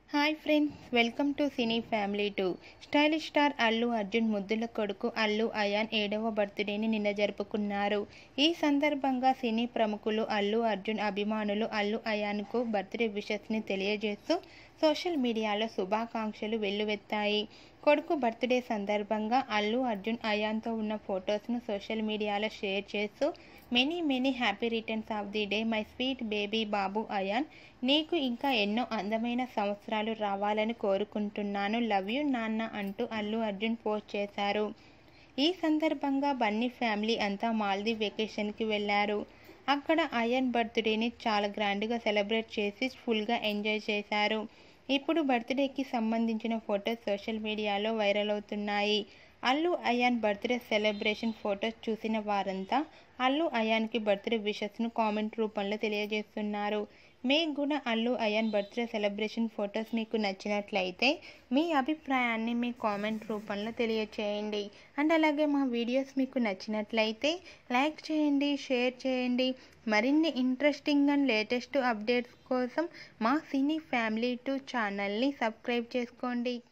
hi friends welcome to cine family two stylish star Allu Arjun ముద్దుల కొడుకు Allu ion ఏడవ బర్త్డేని నిన్న జరుపుకున్నారు ఈ సందర్భంగా సినీ ప్రముఖులు అల్లు అర్జున్ అభిమానులు అల్లు అయాన్కు బర్త్డే విషెస్ని తెలియజేస్తూ సోషల్ మీడియాలో శుభాకాంక్షలు వెల్లువెత్తాయి కొడుకు బర్త్డే సందర్భంగా అల్లు అర్జున్ అయాన్తో ఉన్న ఫొటోస్ను సోషల్ మీడియాలో షేర్ చేస్తూ many many happy returns of the day my sweet baby బాబు అయాన్ నీకు ఇంకా ఎన్నో అందమైన సంవత్సరాలు రావాలని కోరుకుంటున్నాను లవ్ యూ నాన్న అంటూ అల్లు అర్జున్ పోస్ట్ చేశారు ఈ సందర్భంగా బన్నీ ఫ్యామిలీ అంతా మాల్దీవ్ వెకేషన్కి వెళ్ళారు అక్కడ అయాన్ బర్త్డేని చాలా గ్రాండ్గా సెలబ్రేట్ చేసి ఫుల్గా ఎంజాయ్ చేశారు ఇప్పుడు బర్త్డేకి సంబంధించిన ఫొటోస్ సోషల్ మీడియాలో వైరల్ అవుతున్నాయి Allu Ayaan birthday celebration photos చూసిన వారంతా అల్లు అయాన్కి బర్త్డే విషెస్ను కామెంట్ రూపంలో తెలియజేస్తున్నారు మీకు కూడా Allu Ayaan birthday celebration photos మీకు నచ్చినట్లయితే మీ అభిప్రాయాన్ని మీ కామెంట్ రూపంలో తెలియచేయండి అండ్ అలాగే మా వీడియోస్ మీకు నచ్చినట్లయితే లైక్ చేయండి షేర్ చేయండి మరిన్ని ఇంట్రెస్టింగ్ అండ్ లేటెస్ట్ అప్డేట్స్ కోసం మా సినీ ఫ్యామిలీ టూ ఛానల్ని సబ్స్క్రైబ్ చేసుకోండి